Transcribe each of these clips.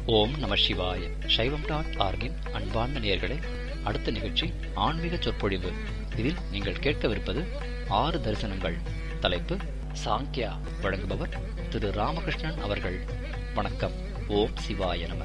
ஓம் நம சிவாய சைவம் டாட் ஆர்கின் அன்பார்ந்த நேயர்களே அடுத்த நிகழ்ச்சி ஆன்மீக சொற்பொழிவு இதில் நீங்கள் கேட்கவிருப்பது ஆறு தரிசனங்கள் தலைப்பு சாங்கியா வழங்குபவர் திரு ராமகிருஷ்ணன் அவர்கள் வணக்கம் ஓம் சிவாய நம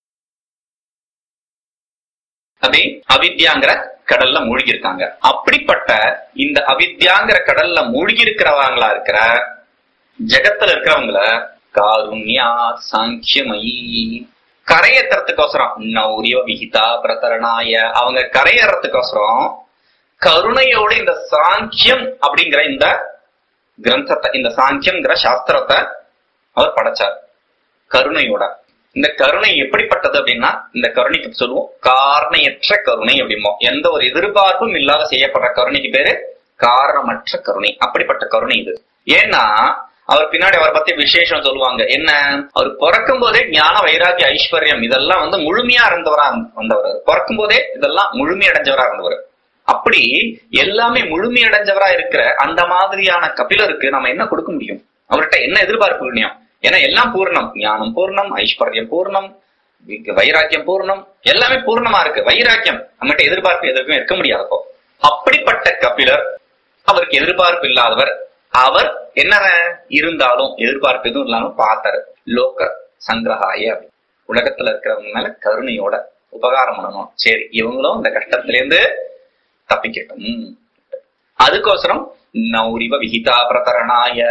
அதே அவித்யாங்கிற கடல்ல மூழ்கி இருக்காங்க அப்படிப்பட்ட இந்த அவித்யாங்கிற கடல்ல மூழ்கி இருக்கிறவங்களா இருக்கிற ஜெகத்துல இருக்கிறவங்கள காருண்யா சாங்கியமயி கரையேற்றத்துக்கோசரம் நௌரிய விகிதா பிரதரணாய அவங்க கரையேறத்துக்கோசரம் கருணையோட இந்த சாங்கியம் அப்படிங்கிற இந்த கிரந்தத்தை இந்த சாங்கியம்ங்கிற சாஸ்திரத்தை அவர் படைச்சார் கருணையோட இந்த கருணை எப்படிப்பட்டது அப்படின்னா இந்த கருணைக்கு சொல்லுவோம் காரணயற்ற கருணை அப்படிமோ எந்த ஒரு எதிர்பார்ப்பும் இல்லாத செய்யப்படுற கருணைக்கு பேரு காரணமற்ற கருணை அப்படிப்பட்ட கருணை இது ஏன்னா அவர் பின்னாடி அவரை பத்தி விசேஷம் சொல்லுவாங்க என்ன அவர் பிறக்கும் போதே ஞான வைராகிய ஐஸ்வர்யம் இதெல்லாம் வந்து முழுமையா இருந்தவரா வந்தவர் பிறக்கும் போதே இதெல்லாம் முழுமை அடைஞ்சவரா இருந்தவர் அப்படி எல்லாமே முழுமை அடைஞ்சவரா இருக்கிற அந்த மாதிரியான கபிலருக்கு நம்ம என்ன கொடுக்க முடியும் அவர்கிட்ட என்ன எதிர்பார்ப்பு முடியும் ஏன்னா எல்லாம் பூர்ணம் ஞானம் பூர்ணம் ஐஸ்வர்யம் பூர்ணம் வைராக்கியம் பூர்ணம் எல்லாமே பூர்ணமா இருக்கு வைராக்கியம் நம்மகிட்ட எதிர்பார்ப்பு எதுவுமே இருக்க முடியாதப்போ அப்படிப்பட்ட கபிலர் அவருக்கு எதிர்பார்ப்பு இல்லாதவர் அவர் என்ன இருந்தாலும் எதிர்பார்ப்பு எதுவும் இல்லாம பார்த்தாரு லோக சங்கிரகாய உலகத்துல இருக்கிறவங்க மேல கருணையோட உபகாரம் பண்ணணும் சரி இவங்களும் இந்த கஷ்டத்துல இருந்து தப்பிக்கட்டும் அதுக்கோசரம் நௌரிவ விகிதா பிரதரணாய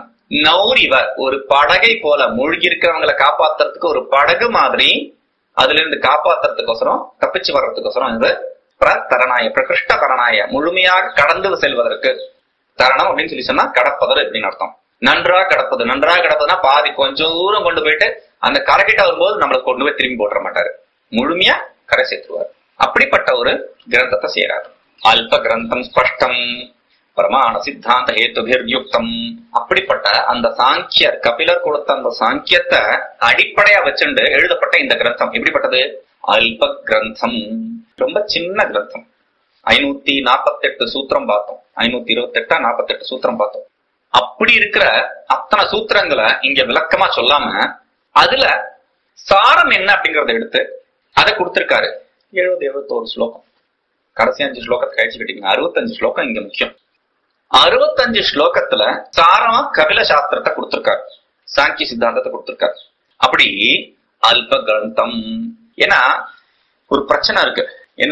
நௌரிவ ஒரு படகை போல மூழ்கி இருக்கிறவங்களை காப்பாத்துறதுக்கு ஒரு படகு மாதிரி அதுல இருந்து காப்பாத்துறதுக்கோசரம் தப்பிச்சு வர்றதுக்கோசரம் இது பிரதரணாய பிரகிருஷ்ட தரணாய முழுமையாக கடந்து செல்வதற்கு தரணம் அப்படின்னு சொல்லி சொன்னா கடப்பதர் அப்படின்னு அர்த்தம் நன்றா கடப்பது நன்றா கடப்பதுன்னா பாதி கொஞ்சம் தூரம் கொண்டு போயிட்டு அந்த கரைக்கிட்ட வரும்போது நம்மளை கொண்டு போய் திரும்பி போட்டுற மாட்டாரு முழுமையா கரை சேர்த்துருவார் அப்படிப்பட்ட ஒரு கிரந்தத்தை செய்யறாரு அல்ப கிரந்தம் ஸ்பஷ்டம் பிரமாண சித்தாந்த ஹேத்துபிர்யுக்தம் அப்படிப்பட்ட அந்த சாங்கியர் கபிலர் கொடுத்த அந்த சாங்கியத்தை அடிப்படையா வச்சுண்டு எழுதப்பட்ட இந்த கிரந்தம் எப்படிப்பட்டது அல்ப கிரந்தம் ரொம்ப சின்ன கிரந்தம் ஐநூத்தி நாற்பத்தி எட்டு சூத்திரம் பார்த்தோம் ஐநூத்தி இருபத்தி எட்டா நாற்பத்தி எட்டு சூத்திரம் பார்த்தோம் அப்படி இருக்கிற அத்தனை சூத்திரங்களை இங்க விளக்கமா சொல்லாம அதுல சாரம் என்ன அப்படிங்கறத எடுத்து அதை கொடுத்திருக்காரு எழுபது எழுபத்தோரு ஸ்லோகம் கடைசி அஞ்சு ஸ்லோகத்தை கழிச்சு கட்டிங்க அறுபத்தஞ்சு ஸ்லோகம் இங்க முக்கியம் அறுபத்தஞ்சு ஸ்லோகத்துல சாரமா கபில சாஸ்திரத்தை கொடுத்திருக்காரு சாங்கிய சித்தாந்தத்தை கொடுத்திருக்காரு அப்படி அல்ப கிரந்தம் ஏன்னா ஒரு பிரச்சனை இருக்கு என்ன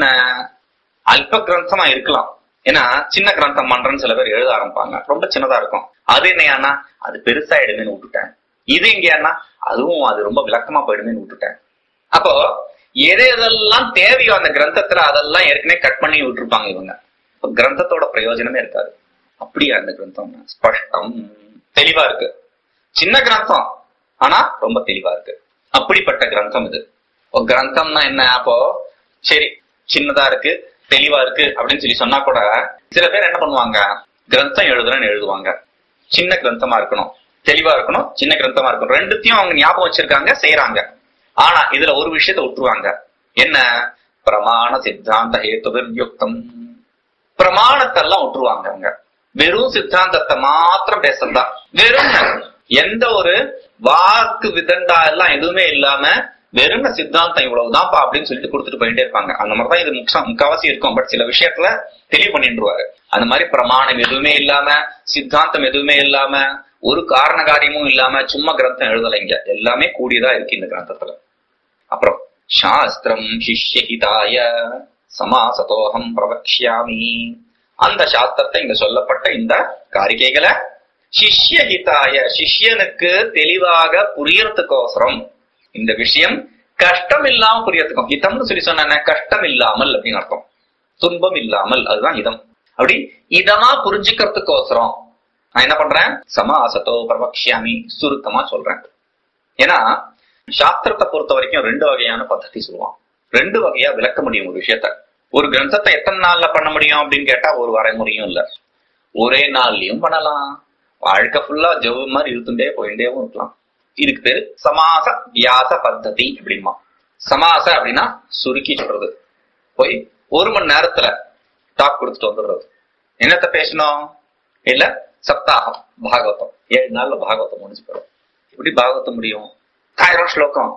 அல்ப கிரந்தமா இருக்கலாம் ஏன்னா சின்ன கிரந்தம் பண்றேன்னு சில பேர் எழுத ஆரம்பிப்பாங்க ரொம்ப சின்னதா இருக்கும் அது என்னையானா அது பெருசாயிடுமேன்னு விட்டுட்டேன் இது எங்கேயானா அதுவும் அது ரொம்ப விளக்கமா போயிடுமேன்னு விட்டுட்டேன் அப்போ எது எதெல்லாம் தேவையோ அந்த கிரந்தத்துல அதெல்லாம் ஏற்கனவே கட் பண்ணி விட்டுருப்பாங்க இவங்க இப்போ கிரந்தத்தோட பிரயோஜனமே இருக்காது அப்படியா அந்த கிரந்தம் ஸ்பஷ்டம் தெளிவா இருக்கு சின்ன கிரந்தம் ஆனா ரொம்ப தெளிவா இருக்கு அப்படிப்பட்ட கிரந்தம் இது கிரந்தம்னா என்ன அப்போ சரி சின்னதா இருக்கு தெளிவா இருக்கு அப்படின்னு சொல்லி சொன்னா கூட சில பேர் என்ன பண்ணுவாங்க கிரந்தம் எழுதுறேன்னு எழுதுவாங்க சின்ன கிரந்தமா இருக்கணும் தெளிவா இருக்கணும் சின்ன கிரந்தமா இருக்கணும் ரெண்டுத்தையும் அவங்க ஞாபகம் வச்சிருக்காங்க செய்யறாங்க ஆனா இதுல ஒரு விஷயத்த விட்டுருவாங்க என்ன பிரமாண சித்தாந்த ஹேத்துவிர்யுக்தம் பிரமாணத்தெல்லாம் விட்டுருவாங்க அவங்க வெறும் சித்தாந்தத்தை மாத்திரம் பேசுறதா வெறும் எந்த ஒரு வாக்கு விதண்டா எல்லாம் எதுவுமே இல்லாம வெறும் சித்தாந்தம் இவ்வளவுதான்ப்பா அப்படின்னு சொல்லிட்டு கொடுத்துட்டு போயிட்டே இருப்பாங்க அந்த மாதிரிதான் இது முக்கிய முக்காவாசி இருக்கும் பட் சில விஷயத்துல தெளிவு பண்ணிடுவாரு அந்த மாதிரி பிரமாணம் எதுவுமே இல்லாம சித்தாந்தம் எதுவுமே இல்லாம ஒரு காரண காரியமும் இல்லாம சும்மா கிரந்தம் எழுதலைங்க எல்லாமே கூடியதா இருக்கு இந்த கிரந்தத்துல அப்புறம் சாஸ்திரம் சிஷ்யஹிதாய சமாசதோகம் பிரவக்ஷாமி அந்த சாஸ்திரத்தை இங்க சொல்லப்பட்ட இந்த காரிகைகளை சிஷ்யஹிதாய சிஷ்யனுக்கு தெளிவாக புரியறதுக்கோசரம் இந்த விஷயம் கஷ்டம் இல்லாம புரியறதுக்கும் இதம்னு சொல்லி சொன்ன கஷ்டம் இல்லாமல் அப்படின்னு அர்த்தம் துன்பம் இல்லாமல் அதுதான் இதம் அப்படி இதமா புரிஞ்சுக்கிறதுக்கோசரம் நான் என்ன பண்றேன் சமாசத்தோ பிரபக்ஷாமி சுருக்கமா சொல்றேன் ஏன்னா சாஸ்திரத்தை பொறுத்த வரைக்கும் ரெண்டு வகையான பద్ధதி சொல்லுவான் ரெண்டு வகையா விளக்க முடியும் ஒரு விஷயத்த ஒரு கிரந்தத்தை எத்தனை நாள்ல பண்ண முடியும் அப்படின்னு கேட்டா ஒரு வரைமுறையும் இல்ல ஒரே நாள்லயும் பண்ணலாம் வாழ்க்கை ஃபுல்லா ஜவு மாதிரி இருந்துட்டே போயிட்டேவும் இருக்கலாம் இதுக்கு பேரு சமாச வியாச பத்ததி அப்படிமா சமாச அப்படின்னா சுருக்கி சொல்றது போய் ஒரு மணி நேரத்துல டாக் கொடுத்துட்டு வந்துடுறது என்னத்த பேசணும் இல்ல சப்தாகம் பாகவதம் ஏழு நாள்ல பாகவதம் முடிஞ்சு போயிடும் எப்படி பாகவதம் முடியும் ஆயிரம் ஸ்லோகம்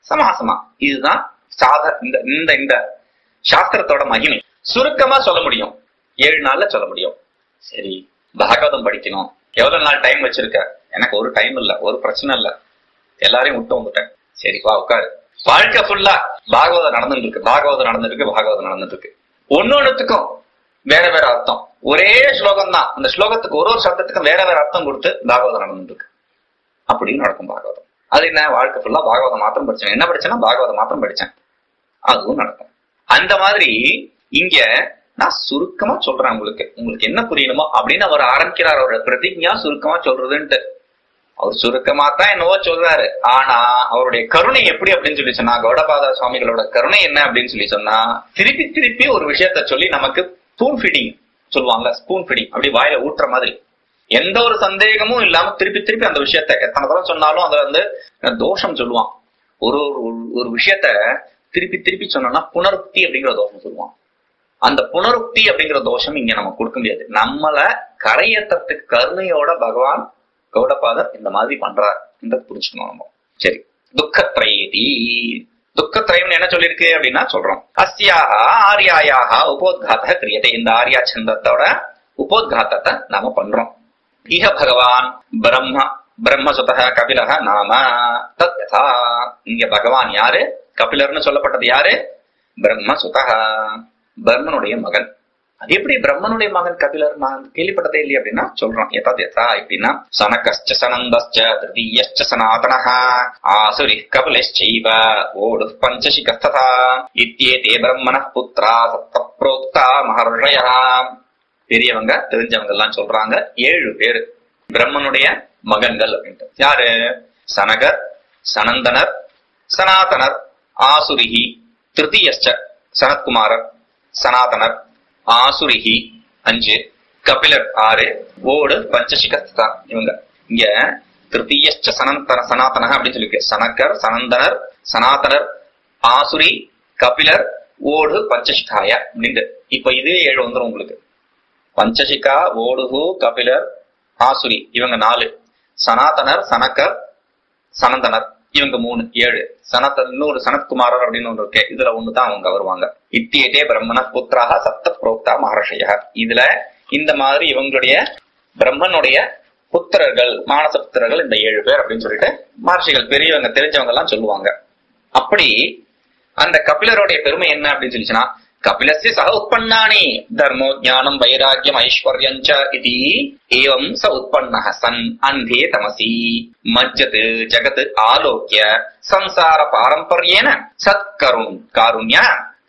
சமாசமா இதுதான் சாத இந்த இந்த இந்த சாஸ்திரத்தோட மகிமை சுருக்கமா சொல்ல முடியும் ஏழு நாள்ல சொல்ல முடியும் சரி பாகவதம் படிக்கணும் எவ்வளவு நாள் டைம் வச்சிருக்க எனக்கு ஒரு டைம் இல்ல ஒரு பிரச்சனை இல்ல எல்லாரையும் விட்டு வந்துட்டேன் சரி வா உட்காரு வாழ்க்கை ஃபுல்லா பாகவதம் நடந்துட்டு இருக்கு பாகவதம் நடந்துட்டு இருக்கு பாகவதம் நடந்துட்டு இருக்கு ஒன்னொன்னுத்துக்கும் வேற வேற அர்த்தம் ஒரே ஸ்லோகம் தான் அந்த ஸ்லோகத்துக்கு ஒரு ஒரு சப்தத்துக்கும் வேற வேற அர்த்தம் கொடுத்து பாகவதம் நடந்துட்டு இருக்கு அப்படின்னு நடக்கும் பாகவதம் அது என்ன வாழ்க்கை ஃபுல்லா பாகவதம் மாத்திரம் படிச்சேன் என்ன படிச்சேன்னா பாகவதம் மாத்திரம் படிச்சேன் அதுவும் நடக்கும் அந்த மாதிரி இங்க நான் சுருக்கமா சொல்றேன் உங்களுக்கு உங்களுக்கு என்ன புரியணுமோ அப்படின்னு அவர் ஆரம்பிக்கிறார் அவரோட பிரதிஜா சுருக்கமா சொல்றதுன்ட்டு அவர் சுருக்கமா தான் என்னவோ சொல்றாரு ஆனா அவருடைய கருணை எப்படி அப்படின்னு சொல்லி சொன்னா கௌடபாத சுவாமிகளோட கருணை என்ன அப்படின்னு சொல்லி சொன்னா திருப்பி திருப்பி ஒரு விஷயத்த சொல்லி நமக்கு ஸ்பூன் ஃபீடிங் சொல்லுவாங்க ஸ்பூன் ஃபீடிங் அப்படி வாயில ஊட்டுற மாதிரி எந்த ஒரு சந்தேகமும் இல்லாம திருப்பி திருப்பி அந்த விஷயத்த எத்தனை தடவை சொன்னாலும் அதுல வந்து தோஷம் சொல்லுவான் ஒரு ஒரு- ஒரு விஷயத்த திருப்பி திருப்பி சொன்னோம்னா புனருக்தி அப்படிங்கிற தோஷம் சொல்லுவான் அந்த புனருக்தி அப்படிங்கிற தோஷம் இங்க நம்ம கொடுக்க முடியாது நம்மள கரையேற்றத்துக்கு கருணையோட பகவான் கௌடபாதர் இந்த மாதிரி பண்றார் என்று புரிஞ்சுக்கணும் நம்ம சரி துக்கத்ரயேதி துக்கத்ரயம் என்ன சொல்லிருக்கு அப்படின்னா சொல்றோம் அஸ்யாக ஆர்யாயாக உபோத்காத கிரியத்தை இந்த ஆர்யா சந்தத்தோட உபோத்காத்தத்தை நாம பண்றோம் இஹ பகவான் பிரம்ம பிரம்மசுத கபிலக நாம தத் யதா. இங்க பகவான் யாரு கபிலர்னு சொல்லப்பட்டது யாரு பிரம்மசுத பிரம்மனுடைய மகன் அது எப்படி பிரம்மனுடைய மகன் கபிலர் நான் கேள்விப்பட்டதே இல்லையே அப்படின்னா சொல்றோம் எதாவது எதா எப்படின்னா சனகஸ்ச சனந்தஸ்ச திருதீயஸ்ச சனாதனः ஆசுரி கபிலश्चैव ஓடு பஞ்சசிகஸ்ததா இத்யேதே பிரம்மணः புத்ரா சப்த புரோக்தா மகர்ஷயः பெரியவங்க தெரிஞ்சவங்க எல்லாம் சொல்றாங்க ஏழு பேரு பிரம்மனுடைய மகன்கள் அப்படின்ட்டு யாரு சனகர் சனந்தனர் சனாதனர் ஆசுரிகி திருத்தீயஸ்ச சனத்குமாரர் சனாதனர் ஆசுரிகி அஞ்சு கபிலர் ஆறு ஓடு பஞ்சசிகஸ்தா இவங்க இங்க திருத்தீயஸ்ச சனந்தன சனாதன அப்படின்னு சொல்லியிருக்கு சனக்கர் சனந்தனர் சனாதனர் ஆசுரி கபிலர் ஓடு பஞ்சசிகாய அப்படின்ட்டு இப்ப இதுவே ஏழு வந்துரும் உங்களுக்கு பஞ்சசிகா ஓடுகு கபிலர் ஆசுரி இவங்க நாலு சனாதனர் சனக்கர் சனந்தனர் இவங்க மூணு ஏழு சனத்த இன்னொரு சனத்குமாரர் அப்படின்னு ஒன்று இருக்கு இதுல ஒண்ணுதான் அவங்க வருவாங்க இத்தியேட்டே பிரம்மண புத்திராக சப்த புரோக்தா மகர்ஷய இதுல இந்த மாதிரி இவங்களுடைய பிரம்மனுடைய புத்திரர்கள் மானச புத்திரர்கள் இந்த ஏழு பேர் அப்படின்னு சொல்லிட்டு மகர்ஷிகள் பெரியவங்க தெரிஞ்சவங்க எல்லாம் சொல்லுவாங்க அப்படி அந்த கபிலருடைய பெருமை என்ன அப்படின்னு சொல்லிச்சுன்னா கபிலஸ்ய சக உற்பன்னானி தர்மோ ஞானம் வைராக்கியம் ஐஸ்வர்யம் ச இதி ஏவம் ச உற்பன்னः சன் அந்தே தமசி மஜ்ஜத் ஜகத் ஆலோக்கிய சம்சார பாரம்பரியேன சத்கருண் காருண்ய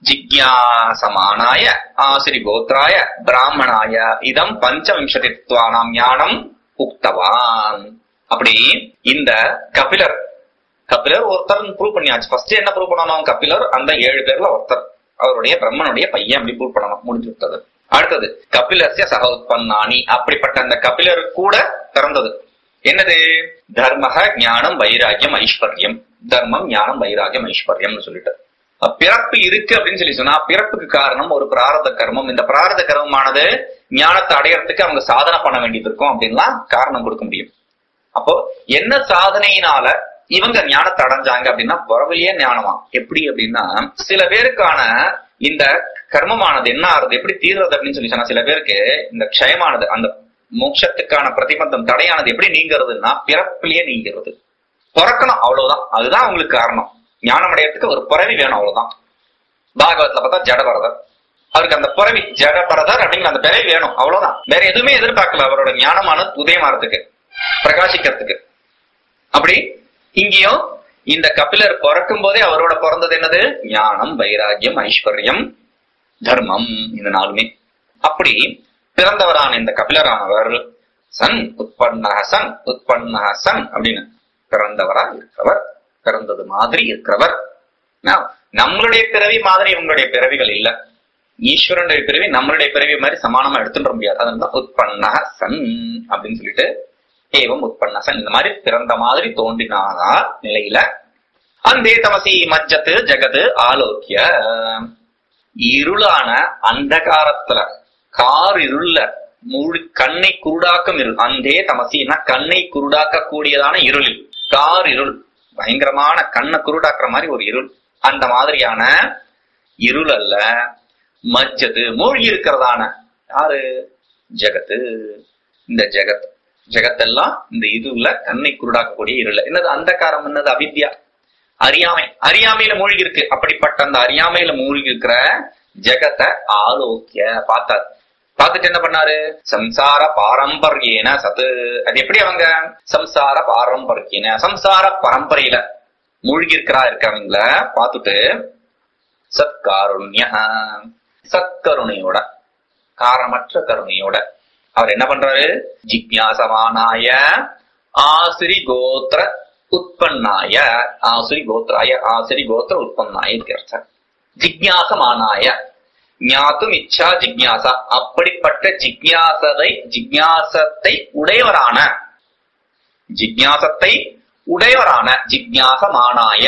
ஜிக்யாசமானாய ஆசிரி கோத்ராய பிராமணாய இதம் பஞ்சவிம்சதித்வானாம் ஞானம் உக்தவான் அப்படி இந்த கபிலர் கபிலர் ஒருத்தர் ப்ரூவ் பண்ணியாச்சு ஃபர்ஸ்ட் என்ன ப்ரூவ் பண்ணணும் கபிலர் அந்த ஏழு பேர்ல ஒருத்தர் அவருடைய பிரம்மனுடைய பையன் அப்படி ப்ரூவ் பண்ணணும் முடிஞ்சு விட்டது அடுத்தது கபிலஸ்ய சக உற்பன்னானி அப்படிப்பட்ட அந்த கபிலர் கூட பிறந்தது என்னது தர்மக ஞானம் வைராக்கியம் ஐஸ்வர்யம் தர்மம் ஞானம் வைராக்கியம் ஐஸ்வர்யம்னு சொல்லிட்டு அப்ப பிறப்பு இருக்கு அப்படின்னு சொல்லி சொன்னா பிறப்புக்கு காரணம் ஒரு பிராரத கர்மம் இந்த பிராரத கர்மமானது ஞானத்தை அடையறதுக்கு அவங்க சாதனை பண்ண வேண்டியது இருக்கும் அப்படின்லாம் காரணம் கொடுக்க முடியும் அப்போ என்ன சாதனையினால இவங்க ஞானத்தை அடைஞ்சாங்க அப்படின்னா புறவிலேயே ஞானமா எப்படி அப்படின்னா சில பேருக்கான இந்த கர்மமானது என்ன ஆறுது எப்படி தீர்றது அப்படின்னு சொல்லி சொன்னா சில பேருக்கு இந்த க்ஷயமானது அந்த மோட்சத்துக்கான பிரதிபந்தம் தடையானது எப்படி நீங்கிறதுன்னா பிறப்பிலேயே நீங்கிறது பிறக்கணும் அவ்வளவுதான் அதுதான் அவங்களுக்கு காரணம் ஞானம் அடையறதுக்கு ஒரு பிறவி வேணும் அவ்வளவுதான் பாகவத்துல பார்த்தா ஜடபரதர் அவருக்கு அந்த பிறவி ஜடபரதர் அப்படிங்கிற அந்த பிறவி வேணும் அவ்வளவுதான் வேற எதுவுமே எதிர்பார்க்கல அவரோட ஞானமானது உதயமாறதுக்கு பிரகாசிக்கிறதுக்கு அப்படி இங்கேயும் இந்த கபிலர் பிறக்கும் போதே அவரோட பிறந்தது என்னது ஞானம் வைராக்கியம் ஐஸ்வர்யம் தர்மம் இந்த நாலுமே அப்படி பிறந்தவரான இந்த கபிலரானவர் சன் உற்பன்னக சன் உற்பன்னக சன் அப்படின்னு பிறந்தவரா இருக்கிறவர் பிறந்தது மாதிரி இருக்கிறவர் Now, நம்மளுடைய பிறவி மாதிரி இவங்களுடைய பிறவிகள் இல்ல ஈஸ்வரனுடைய பிறவி நம்மளுடைய பிறவி மாதிரி சமானமா எடுத்துட முடியாது அதனால உற்பன்னக சன் அப்படின்னு சொல்லிட்டு ஏவம் உற்பன்னசன் இந்த மாதிரி பிறந்த மாதிரி தோன்றினாதா நிலையில அந்தே தமசி மஜ்ஜத்து ஜெகது ஆலோக்கிய இருளான அந்தகாரத்துல கார் இருள்ல மூடி கண்ணை குருடாக்கும் இருள் அந்தே தமசின்னா கண்ணை குருடாக்க கூடியதான இருளில் கார் இருள் பயங்கரமான கண்ணை குருடாக்குற மாதிரி ஒரு இருள் அந்த மாதிரியான இருள் அல்ல மஜ்ஜது மூழ்கி இருக்கிறதான யாரு ஜெகத்து இந்த ஜெகத் ஜெகத்தெல்லாம் இந்த இதுல கண்ணை குருடாக்கக்கூடிய இருள் என்னது அந்தகாரம் என்னது அவித்யா அறியாமை அறியாமையில மூழ்கி இருக்கு அப்படிப்பட்ட அந்த அறியாமையில மூழ்கி இருக்கிற ஜெகத்தை ஆலோக்கிய பார்த்தார் பார்த்துட்டு என்ன பண்ணாரு சம்சார பாரம்பரியேன சத்து அது எப்படி அவங்க சம்சார பாரம்பரியேன சம்சார பரம்பரையில மூழ்கி இருக்கிறா இருக்கவங்கள பார்த்துட்டு சத்காருண்ய சத்கருணையோட காரணமற்ற கருணையோட அவர் என்ன பண்றாரு ஜிக்யாசமானாய ஆசிரி கோத்திர உற்பன்னாய ஆசுரி கோத்ராய ஆசிரி கோத்திர உற்பன்னாய அர்த்தம் ஜிக்யாசமானாய ஞாத்தும் இச்சா ஜிக்யாசா அப்படிப்பட்ட ஜிக்யாசதை ஜிக்யாசத்தை உடையவரான ஜிக்யாசத்தை உடையவரான ஜிக்யாசமானாய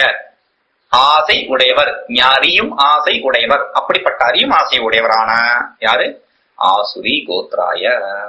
ஆசை உடையவர் அறியும் ஆசை உடையவர் அப்படிப்பட்ட அறியும் ஆசை உடையவரான யாரு ஆசுரி கோத்ராய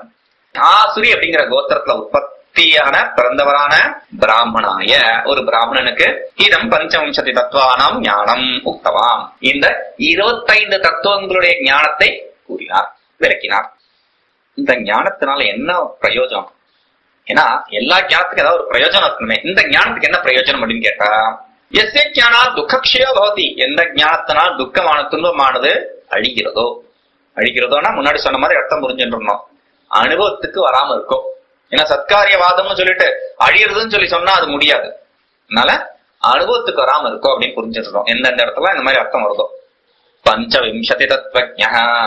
ஆசுரி அப்படிங்கிற கோத்திரத்துல உற்பத்தியான பிறந்தவரான பிராமணாய ஒரு பிராமணனுக்கு இதம் பஞ்சவம்சதி தத்துவானாம் ஞானம் உக்தவாம் இந்த இருபத்தைந்து தத்துவங்களுடைய ஞானத்தை கூறினார் விளக்கினார் இந்த ஞானத்தினால என்ன பிரயோஜனம் ஏன்னா எல்லா ஞானத்துக்கும் ஏதாவது ஒரு பிரயோஜனம் இருக்கணுமே இந்த ஞானத்துக்கு என்ன பிரயோஜனம் அப்படின்னு கேட்டா எஸ்ய ஞானா துக்கக்ஷய பவதி எந்த ஞானத்தினால் துக்கமான துன்பமானது அழிகிறதோ அழிக்கிறதோனா முன்னாடி சொன்ன மாதிரி அர்த்தம் புரிஞ்சுருந்தோம் அனுபவத்துக்கு வராம இருக்கும் ஏன்னா சத்காரியவாதம்னு சொல்லிட்டு அழியறதுன்னு சொல்லி சொன்னா அது முடியாது அதனால அனுபவத்துக்கு வராம இருக்கும் அப்படின்னு புரிஞ்சுருந்தோம் எந்தெந்த இடத்துல இந்த மாதிரி அர்த்தம் வருதோ பஞ்சவிம்சதி தத்வஜ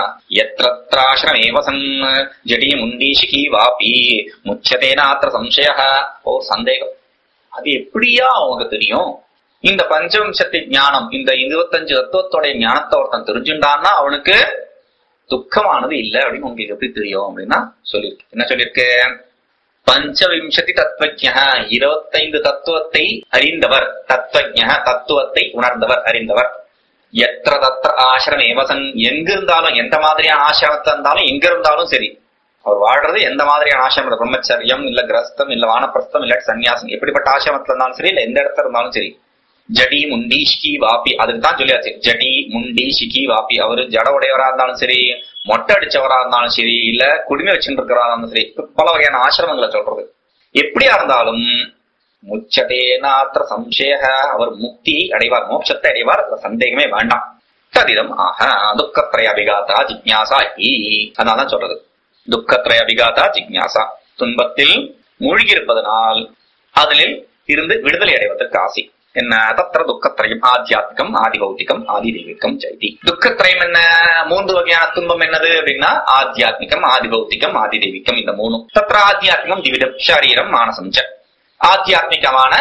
எத்திராசிரமேவ சன் ஜடி முண்டீஷிகி வாபி முச்சதேனாத்திர சம்சய ஓ சந்தேகம் அது எப்படியா அவங்க தெரியும் இந்த பஞ்சவிம்சத்தி ஞானம் இந்த இருபத்தஞ்சு தத்துவத்தோட ஞானத்தை ஒருத்தன் தெரிஞ்சுட்டான்னா அவனுக்கு துக்கமானது இல்லை அப்படின்னு உங்களுக்கு எப்படி தெரியும் அப்படின்னா சொல்லியிருக்கு என்ன சொல்லியிருக்கு பஞ்சவிம்சதி தத்துவஜ இருபத்தைந்து தத்துவத்தை அறிந்தவர் தத்துவஜ தத்துவத்தை உணர்ந்தவர் அறிந்தவர் எത്ര தத்திர ஆசிரம ஏவசன் எங்க இருந்தாலும் எந்த மாதிரியான ஆசிரமத்துல இருந்தாலும் எங்க இருந்தாலும் சரி அவர் வாழ்றது எந்த மாதிரியான ஆசிரமம் பிரம்மச்சரியம் இல்ல கிரஸ்தம் இல்ல வானப்பிரஸ்தம் இல்ல சன்னியாசம் எப்படிப்பட்ட ஆசிரமத்துல இருந்தாலும் சரி இல்ல எந்த இடத்துல இருந்தாலும் சரி ஜடி முண்டி ஷிகி வாப்பி அதுக்கு தான் சொல்லியாச்சு ஜடி முண்டி ஷிகி வாப்பி அவரு ஜட உடையவரா இருந்தாலும் சரி மொட்டை அடிச்சவரா இருந்தாலும் சரி இல்ல குடிமை வச்சுட்டு இருக்கிறவரா இருந்தாலும் சரி பல வகையான ஆசிரமங்களை சொல்றது எப்படியா இருந்தாலும் முச்சதேனாத்திர சம்சய அவர் முக்தி அடைவார் மோட்சத்தை அடைவார் அதுல சந்தேகமே வேண்டாம் ததிதம் ஆக துக்கத்திரய அபிகாதா ஜிக்யாசா ஈ அதான் சொல்றது துக்கத்திரய அபிகாதா ஜிக்யாசா துன்பத்தில் மூழ்கி இருப்பதனால் அதில் இருந்து விடுதலை அடைவதற்கு ஆசை என்ன தத்திர துக்கத்திரயம் ஆத்தியாத்மிகம் ஆதி பௌத்திகம் ஆதி தெய்வீகம் ஜெயதி துக்கத்திரயம் என்ன மூன்று வகையான துன்பம் என்னது அப்படின்னா ஆத்தியாத்மிகம் ஆதி பௌத்திகம் ஆதி தெய்வீகம் இந்த மூணு தத்திர ஆத்தியாத்மிகம் திவிடம் ஷரீரம் மானசம் ச ஆத்தியாத்மிகமான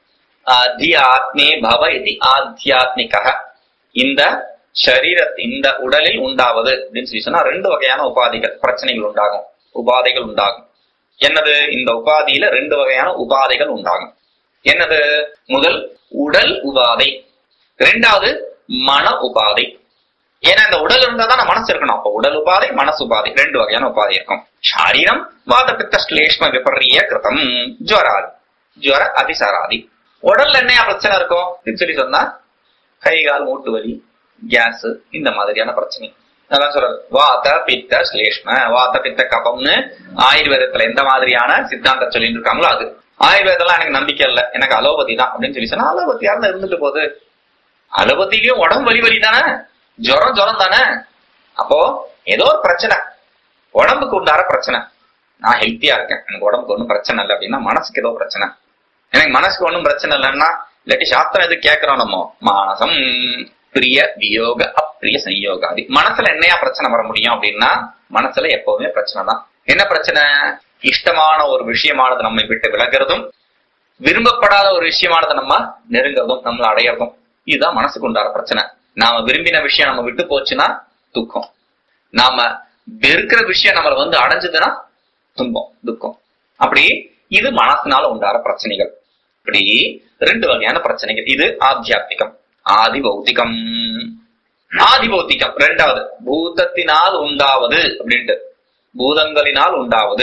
ஆத்மே பவ இது ஆத்தியாத்மிக இந்த சரீர இந்த உடலில் உண்டாவது அப்படின்னு சொல்லி சொன்னா ரெண்டு வகையான உபாதைகள் பிரச்சனைகள் உண்டாகும் உபாதைகள் உண்டாகும் என்னது இந்த உபாதியில ரெண்டு வகையான உபாதைகள் உண்டாகும் என்னது முதல் உடல் உபாதை இரண்டாவது மன உபாதை ஏன்னா இந்த உடல் இருந்தா தான் மனசு இருக்கணும் அப்ப உடல் உபாதை மனசு உபாதை ரெண்டு வகையான உபாதை இருக்கும் சாரீரம் வாத பித்த ஸ்லேஷ்ம விபரிய கிருதம் ஜுவராதி ஜுவர அதிசாராதி உடல்ல என்ன பிரச்சனை இருக்கும் அப்படின்னு சொல்லி சொன்னா கை கால் மூட்டு வலி கேஸ் இந்த மாதிரியான பிரச்சனை அதான் சொல்றது வாத பித்த ஸ்லேஷ்ம வாத பித்த கபம்னு ஆயுர்வேதத்துல எந்த மாதிரியான சித்தாந்தம் சொல்லிட்டு இருக்காங்களோ அது ஆயுர்வேதம்லாம் எனக்கு நம்பிக்கை இல்லை எனக்கு அலோபதி தான் அப்படின்னு சொல்லி சொன்னா அலோபதியா இருந்தா இருந்துட்டு போகுது அலோபதியிலயும் உடம்பு வலி வலி தானே ஜுரம் ஜுரம் தானே அப்போ ஏதோ ஒரு பிரச்சனை உடம்புக்கு உண்டார பிரச்சனை நான் ஹெல்த்தியா இருக்கேன் எனக்கு உடம்புக்கு ஒன்றும் பிரச்சனை இல்லை அப்படின்னா மனசுக்கு ஏதோ பிரச்சனை எனக்கு மனசுக்கு ஒன்றும் பிரச்சனை இல்லைன்னா இல்லாட்டி சாஸ்திரம் எது கேட்கிறோம் நம்ம மானசம் பிரிய வியோக அப்பிரிய சம்யோகாதி மனசுல என்னையா பிரச்சனை வர முடியும் அப்படின்னா மனசுல எப்பவுமே பிரச்சனை தான் என்ன பிரச்சனை இஷ்டமான ஒரு விஷயமானது நம்மை விட்டு விலகிறதும் விரும்பப்படாத ஒரு விஷயமானது நம்ம நெருங்குறதும் நம்மள அடையறதும் இதுதான் மனசுக்கு உண்டான பிரச்சனை நாம விரும்பின விஷயம் நம்ம விட்டு போச்சுன்னா துக்கம் நாம வெறுக்கிற விஷயம் நம்மள வந்து அடைஞ்சதுன்னா துன்பம் துக்கம் அப்படி இது மனசினால உண்டான பிரச்சனைகள் இப்படி ரெண்டு வகையான பிரச்சனைகள் இது ஆத்தியாத்மிகம் ஆதி பௌத்திகம் ஆதி பௌத்திகம் ரெண்டாவது பூதத்தினால் உண்டாவது அப்படின்ட்டு பூதங்களினால் உண்டாவது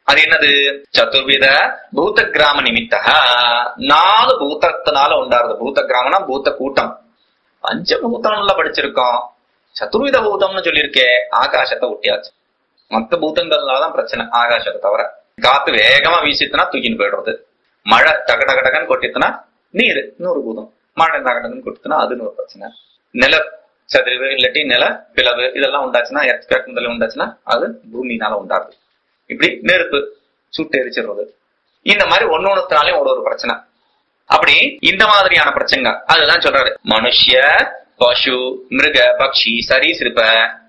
அது என்னது சதுர்வித பூத கிராம நிமித்தக நாலு பூதத்தினால உண்டாருது பூத கிராமம்னா பூத்த கூட்டம் பஞ்சபூதம்ல படிச்சிருக்கோம் சதுர்வித பூதம்னு சொல்லியிருக்கே ஆகாசத்தை ஒட்டியாச்சு மத்த பூதங்கள்னாலதான் பிரச்சனை ஆகாசத்தை தவிர காத்து வேகமா வீசித்துனா தூக்கின்னு போயிடுறது மழை டக டக டகன்னு கொட்டித்துனா நீர் இன்னொரு பூதம் மழை டக டகன்னு கொட்டித்துனா அது ஒரு பிரச்சனை நில சதுரிவு இல்லாட்டி நில பிளவு இதெல்லாம் உண்டாச்சுன்னா எர்த்குவேக் முதல்ல உண்டாச்சுன்னா அது பூமியினால உண்டாருது இப்படி நெருப்பு சுட்டு எரிச்சிடுறது இந்த மாதிரி ஒன்னு ஒண்ணுத்தினாலையும் ஒரு ஒரு பிரச்சனை அப்படி இந்த மாதிரியான பிரச்சனை அதுதான் சொல்றாரு மனுஷ்ய பசு மிருக பக்ஷி சரீசிருப்ப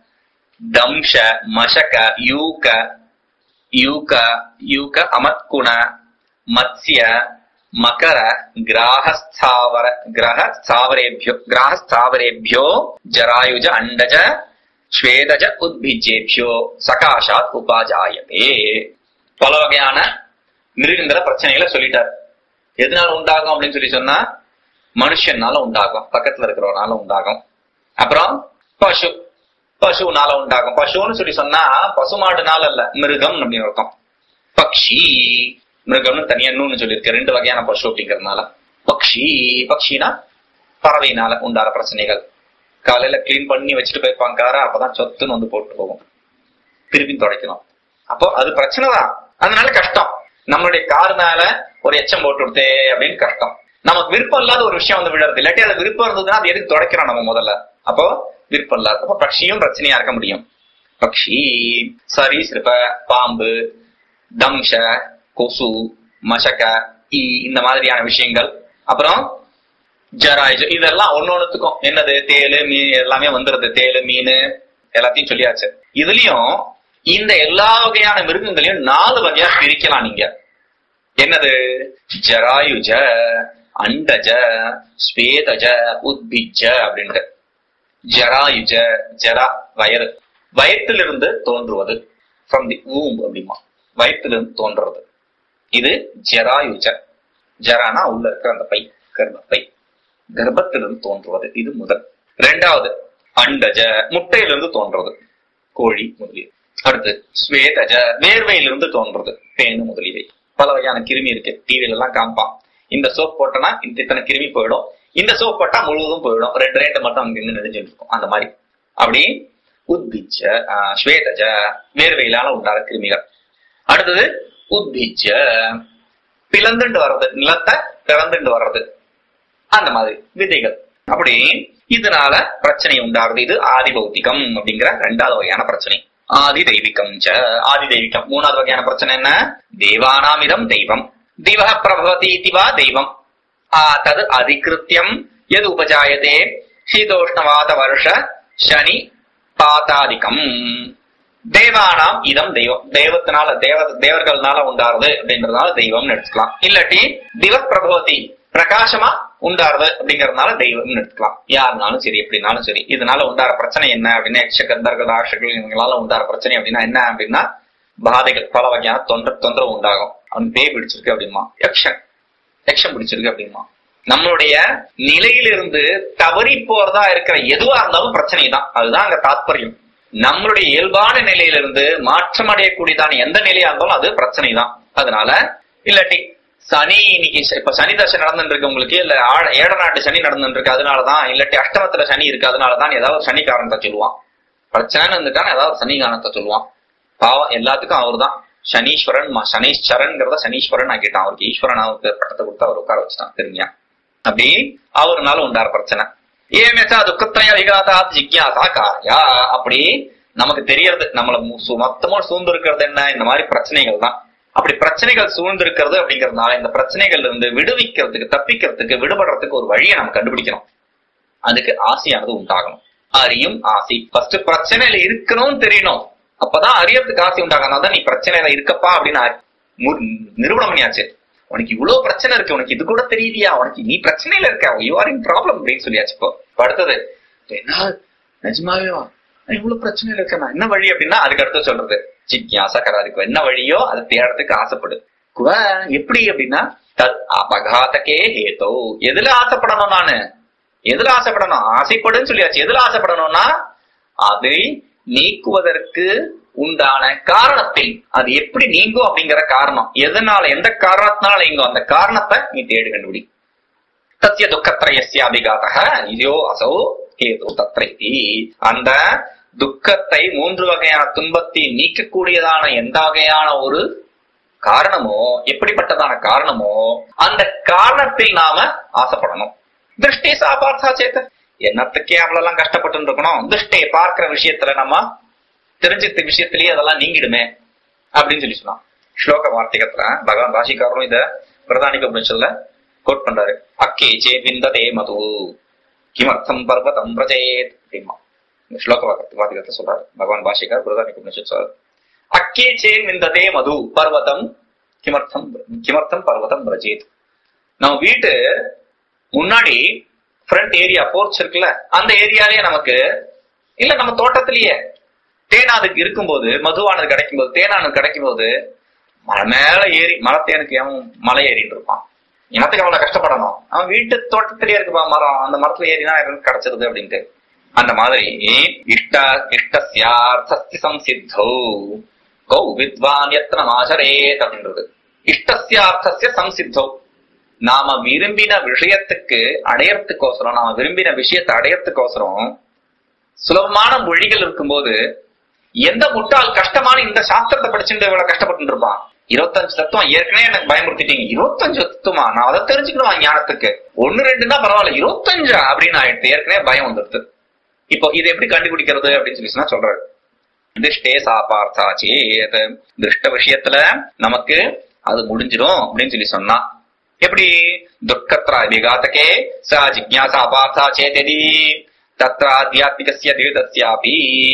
தம்ஷ மஷக யூக யூக யூக அமத்குண மத்ஸ்ய மகர கிராகஸ்தாவர கிரக ஸ்தாவரேபியோ கிராகஸ்தாவரேபியோ ஜராயுஜ அண்டஜ ஸ்வேதஜ உத்பிஜேபியோ சகாஷாத் உபாஜாயதே பல வகையான மிருகங்கிற பிரச்சனைகளை சொல்லிட்டார் எதனால உண்டாகும் அப்படின்னு சொல்லி சொன்னா மனுஷனால உண்டாகும் பக்கத்துல இருக்கிறவனால உண்டாகும் அப்புறம் பசு பசுனால உண்டாகும் பசுன்னு சொல்லி சொன்னா பசுமாடுனால அல்ல மிருகம் அப்படின்னு அர்த்தம் பக்ஷி மிருகம்னு தனியா இன்னொன்னு சொல்லியிருக்கு ரெண்டு வகையான பசு அப்படிங்கறதுனால பக்ஷி பக்ஷினா பறவையினால உண்டான பிரச்சனைகள் காலையில கிளீன் பண்ணி வச்சுட்டு போயிருப்பாங்க காரா அப்பதான் சொத்துன்னு வந்து போட்டு போகும் திருப்பி துடைக்கணும் அப்போ அது பிரச்சனை தான் அதனால கஷ்டம் நம்மளுடைய கார் மேல ஒரு எச்சம் போட்டு விடுத்தே அப்படின்னு கஷ்டம் நமக்கு விருப்பம் இல்லாத ஒரு விஷயம் வந்து விடுறது இல்லாட்டி அது விருப்பம் இருந்ததுன்னா அது எதுக்கு துடைக்கிறோம் நம்ம முதல்ல அப்போ விருப்பம் இல்லாத அப்போ பக்ஷியும் பிரச்சனையா இருக்க முடியும் பக்ஷி சரீசிருப்ப பாம்பு தம்ஷ கொசு மசக ஈ இந்த மாதிரியான விஷயங்கள் அப்புறம் ஜராயுஜு இதெல்லாம் ஒன்னொன்னுத்துக்கும் என்னது தேலு மீன் எல்லாமே வந்துருது தேலு மீன் எல்லாத்தையும் சொல்லியாச்சு இதுலயும் இந்த எல்லா வகையான மிருகங்களையும் நாலு வகையா பிரிக்கலாம் நீங்க என்னது ஜராயுஜ அண்டஜ ஸ்வேதஜ உத்பிஜ அப்படின்ட்டு ஜராயுஜ ஜரா வயறு வயத்திலிருந்து தோன்றுவது ஃப்ரம் தி ஊம் அப்படிமா வயத்திலிருந்து தோன்றுறது இது ஜராயுஜ ஜரானா உள்ள இருக்கிற அந்த பை கர்ப்பப்பை கர்ப்பத்திலிருந்து தோன்றுவது இது முதல் இரண்டாவது அண்டஜ முட்டையிலிருந்து தோன்றது கோழி முதலியது அடுத்து ஸ்வேதஜ வேர்வையிலிருந்து தோன்றது பேனு முதலியவை பல வகையான கிருமி இருக்கு டிவில எல்லாம் காமிப்பான் இந்த சோப் போட்டனா இந்த இத்தனை கிருமி போயிடும் இந்த சோப் போட்டா முழுவதும் போயிடும் ரெண்டு ரெண்டு மட்டும் அங்க இருந்து நெடுஞ்சிட்டு இருக்கும் அந்த மாதிரி அப்படி உத்பிச்ச ஆஹ், ஸ்வேதஜ வேர்வையிலான உண்டான கிருமிகள் அடுத்தது உத்பிச்ச பிளந்துண்டு வர்றது நிலத்தை பிறந்துண்டு வர்றது அந்த மாதிரி விதைகள் அப்படி இதனால பிரச்சனை உண்டாகுது இது ஆதி பௌத்திகம் அப்படிங்கிற ரெண்டாவது வகையான பிரச்சனை ஆதி தெய்வீகம் ச ஆதி தெய்வீகம் மூணாவது வகையான பிரச்சனை என்ன தேவானாமிதம் தெய்வம் திவ பிரபவதி வா தெய்வம் ஆ, தது அதிகிருத்தியம் எது உபஜாயதே சீதோஷ்ணவாத வருஷ சனி பாதாதிகம் தேவானாம் இதம் தெய்வம் தெய்வத்தினால தேவ தேவர்கள்னால உண்டாருது அப்படின்றதுனால தெய்வம்னு எடுத்துக்கலாம் இல்லாட்டி திவ பிரபவதி பிரகாசமா உண்டாருது அப்படிங்கறதுனால தெய்வம்னு எடுத்துக்கலாம் யாருனாலும் சரி எப்படினாலும் சரி இதனால உண்டார பிரச்சனை என்ன அப்படின்னா யக்ஷ கந்தர்கள் ஆஷர்கள் இவங்களால உண்டார பிரச்சனை அப்படின்னா என்ன அப்படின்னா பாதைகள் பல வகையான தொன்ற தொந்தரவு உண்டாகும் அவன் பேய் பிடிச்சிருக்கு அப்படிமா யக்ஷன் யக்ஷம் பிடிச்சிருக்கு அப்படிமா நம்மளுடைய நிலையிலிருந்து தவறி போறதா இருக்கிற எதுவா இருந்தாலும் பிரச்சனை தான் அதுதான் அங்க தாத்பரியம் நம்மளுடைய இயல்பான நிலையிலிருந்து மாற்றம் அடையக்கூடியதான எந்த நிலையா இருந்தாலும் அது பிரச்சனை தான் அதனால இல்லாட்டி சனி இன்னைக்கு ச- இப்ப சனி தசை நடந்துட்டு இருக்கு உங்களுக்கு இல்ல ஆழ- ஏழ நாட்டு சனி நடந்துட்டு இருக்கு அதனாலதான் இல்லாட்டி அஷ்டமத்துல சனி இருக்கு அதனாலதான் ஏதாவது சனி காரணத்தை சொல்லுவான் பிரச்சனைன்னு இருந்துட்டான ஏதாவது சனி காரணத்தை சொல்லுவான் பாவம் எல்லாத்துக்கும் அவர்தான் சனீஸ்வரன் ம- சனீஸ்வரன்ங்கிறத சனீஸ்வரன் ஆக்கிட்டான் அவருக்கு ஈஸ்வரன் அவருக்கு பட்டத்தை கொடுத்து அவர் உட்கார வச்சுட்டான் திரும்பியா அப்படி அவருனால உண்டார பிரச்சனை ஏமேச்சா துக்கத்தையா விகாதா ஜிக்யாசா காரியா அப்படி நமக்கு தெரியறது நம்மள மு- சு- மொத்தமா சூழ்ந்து இருக்கிறது என்ன இந்த மாதிரி பிரச்சனைகள் தான் அப்படி பிரச்சனைகள் சூழ்ந்து இருக்கிறது அப்படிங்கறதுனால இந்த பிரச்சனைகள்ல இருந்து விடுவிக்கிறதுக்கு தப்பிக்கிறதுக்கு விடுபடுறதுக்கு ஒரு வழியை நம்ம கண்டுபிடிக்கணும் அதுக்கு ஆசையானது உண்டாகணும் அறியும் ஆசை ஃபர்ஸ்ட் பிரச்சனையில இருக்கணும்னு தெரியணும் அப்பதான் அறியறதுக்கு ஆசை உண்டாகணும் தான் நீ பிரச்சனையில இருக்கப்பா அப்படின்னு ஆ- மு- நிரூபணம் பண்ணியாச்சு உனக்கு இவ்வளவு பிரச்சனை இருக்கு உனக்கு இது கூட தெரியலையா உனக்கு நீ பிரச்சனையில இருக்க யூ ஆர் இன் ப்ராப்ளம் அப்படின்னு சொல்லியாச்சு இப்போ இப்ப அடுத்தது என்ன நிஜமாவேவா நான் இவ்வளவு பிரச்சனையில இருக்கேன் நான் என்ன வழி அப்படின்னா அதுக்கு அடுத்து சொல்றது ஜிக்யாசகர அதுக்கு என்ன வழியோ அதை தேடுறதுக்கு ஆசைப்படு குவ எப்படி அப்படின்னா தத் அபகாதகே ஹேதோ எதுல ஆசைப்படணும் நானு எதுல ஆசைப்படணும் ஆசைப்படுன்னு சொல்லியாச்சு எதுல ஆசைப்படணும்னா அதை நீக்குவதற்கு உண்டான காரணத்தை அது எப்படி நீங்கும் அப்படிங்கிற காரணம் எதனால எந்த காரணத்தினால நீங்கும் அந்த காரணத்தை நீ தேடி கண்டுபிடி தத்திய துக்கத்திரயசிய அபிகாத்தக இதோ அசோ கேது தத்ரைதி அந்த துக்கத்தை மூன்று வகையான துன்பத்தை நீக்கக்கூடியதான எந்த வகையான ஒரு காரணமோ எப்படிப்பட்டதான காரணமோ அந்த காரணத்தில் நாம ஆசைப்படணும் திருஷ்டி சாபார்த்தா சேத்த என்னத்துக்கே அவ்வளவு கஷ்டப்பட்டு இருக்கணும் திருஷ்டியை பார்க்கிற விஷயத்துல நம்ம தெரிஞ்சித்த விஷயத்திலேயே அதெல்லாம் நீங்கிடுமே அப்படின்னு சொல்லி சொன்னான் ஸ்லோக வார்த்திகத்துல பகவான் ராசிக்காரரும் இத பிரதானிக உபனிஷத்துல கோட் பண்றாரு அக்கே சே விந்ததே மது கிமர்த்தம் பர்வதம் பிரஜேத் அப்படிமா இந்த ஸ்லோக வார்த்திகத்தை சொல்றாரு பகவான் பாஷிகார் பிரதானிக உபனிஷத் சொல்றாரு அக்கே சே விந்ததே மது பர்வதம் கிமர்த்தம் கிமர்த்தம் பர்வதம் பிரஜேத் நம்ம வீட்டு முன்னாடி ஃப்ரண்ட் ஏரியா போர்ச் இருக்குல்ல அந்த ஏரியாலயே நமக்கு இல்ல நம்ம தோட்டத்திலேயே தேனாதுக்கு இருக்கும்போது மதுவானது கிடைக்கும் போது தேனானது கிடைக்கும் போது மலை மேல ஏறி மரத்தேனுக்கு அவன் மலை ஏறிட்டு இருப்பான் இனத்துக்கு அவ்வளவு கஷ்டப்படணும் அவன் வீட்டு தோட்டத்திலேயே இருக்குப்பா மரம் அந்த மரத்துல ஏறினா எனக்கு கிடைச்சிருது அப்படின்ட்டு அந்த மாதிரி இஷ்ட இஷ்டஸ்யார்த்தஸ்தி சம்சித்தோ கௌ வித்வான் எத்தனம் ஆசரேத் அப்படின்றது இஷ்டஸ்யார்த்தஸ்ய சம்சித்தோ நாம விரும்பின விஷயத்துக்கு அடையறதுக்கோசரம் நாம விரும்பின விஷயத்தை அடையறதுக்கோசரம் சுலபமான மொழிகள் இருக்கும்போது எந்த முட்டாள் கஷ்டமான இந்த சாஸ்திரத்தை படிச்சுட்டு இவ்வளவு கஷ்டப்பட்டு இருப்பான் இருபத்தஞ்சு தத்துவம் ஏற்கனவே எனக்கு பயமுறுத்திட்டீங்க இருபத்தஞ்சு தத்துவமா நான் அதை தெரிஞ்சுக்கணுமா ஞானத்துக்கு ஒன்னு ரெண்டுன்னா பரவாயில்ல இருபத்தஞ்சா அப்படின்னு ஆயிடுத்து ஏற்கனவே பயம் வந்துடுது இப்போ இது எப்படி கண்டுபிடிக்கிறது அப்படின்னு சொல்லி சொன்னா சொல்றாரு திருஷ்டே சாபார்த்தா சேத் திருஷ்ட விஷயத்துல நமக்கு அது முடிஞ்சிடும் அப்படின்னு சொல்லி சொன்னா எப்படி துக்கத்ரா விகாத்தகே சா ஜிக்யாசா பார்த்தா சேததி தத்ர ஆத்தியாத்மிகசிய தீர்த்தஸ்யாபி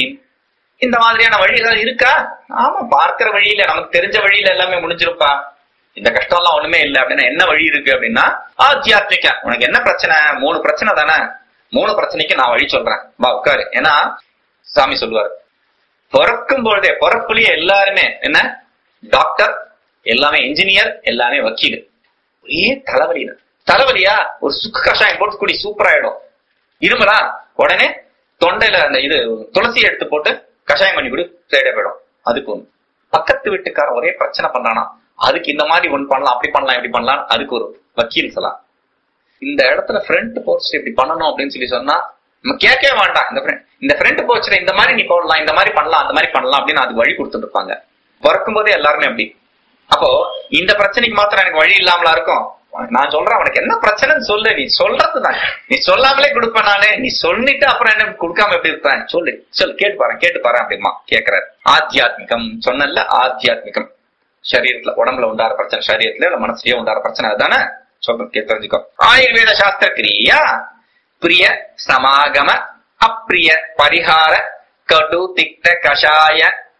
இந்த மாதிரியான வழி ஏதாவது இருக்கா ஆமா பார்க்கிற வழியில நமக்கு தெரிஞ்ச வழியில எல்லாமே முடிஞ்சிருப்பா இந்த கஷ்டம் எல்லாம் ஒண்ணுமே இல்லை அப்படின்னா என்ன வழி இருக்கு அப்படின்னா ஆத்தியாத்மிக உனக்கு என்ன பிரச்சனை மூணு பிரச்சனை தானே மூணு பிரச்சனைக்கு நான் வழி சொல்றேன் வா உட்காரு ஏன்னா சாமி சொல்லுவார் பிறக்கும் பொழுதே பிறப்புலயே எல்லாருமே என்ன டாக்டர் எல்லாமே இன்ஜினியர் எல்லாமே வக்கீல் ஒரே தலைவலியில தலைவலியா ஒரு சுக்கு கஷாயம் போட்டு குடி சூப்பர் ஆயிடும் இருமலா உடனே தொண்டையில அந்த இது துளசி எடுத்து போட்டு கஷாயம் பண்ணி குடி சரியா போயிடும் அதுக்கு ஒண்ணு பக்கத்து வீட்டுக்காரன் ஒரே பிரச்சனை பண்றானா அதுக்கு இந்த மாதிரி ஒண்ணு பண்ணலாம் அப்படி பண்ணலாம் இப்படி பண்ணலாம் அதுக்கு ஒரு வக்கீல் சொல்லலாம் இந்த இடத்துல ஃப்ரண்ட் போஸ்ட் இப்படி பண்ணணும் அப்படின்னு சொல்லி சொன்னா நம்ம கேட்கவே வேண்டாம் இந்த friend- இந்த ஃப்ரண்ட் போஸ்ட்ல இந்த மாதிரி நீ போடலாம் இந்த மாதிரி பண்ணலாம் அந்த மாதிரி பண்ணலாம் அப்படின்னு அதுக்கு வழி கொடுத்துட்டு இருப்பாங்க பிறக்கும் போதே எல்லாருமே அப்படி அப்போ இந்த பிரச்சனைக்கு மாத்திரம் எனக்கு வழி இல்லாமலா இருக்கும் நான் சொல்றேன் உனக்கு என்ன பிரச்சனைன்னு சொல்லு நீ சொல்றதுதான் நீ சொல்லாமலே கொடுப்பேன் நானு நீ சொல்லிட்டு அப்புறம் என்ன கொடுக்காம எப்படி இருப்பேன் சொல்லு சொல்லு கேட்டு பாரு கேட்டு பாரு அப்படிமா கேக்குறாரு ஆத்தியாத்மிகம் சொன்னல ஆத்தியாத்மிகம் சரீரத்துல உடம்புல உண்டார பிரச்சனை சரீரத்துல இல்ல மனசுலயே உண்டார பிரச்சனை அதுதானே சொல்றது கேட்டு தெரிஞ்சுக்கோ ஆயுர்வேத சாஸ்திர கிரியா பிரிய சமாகம அப்பிரிய பரிகார கடு திக்த கஷாய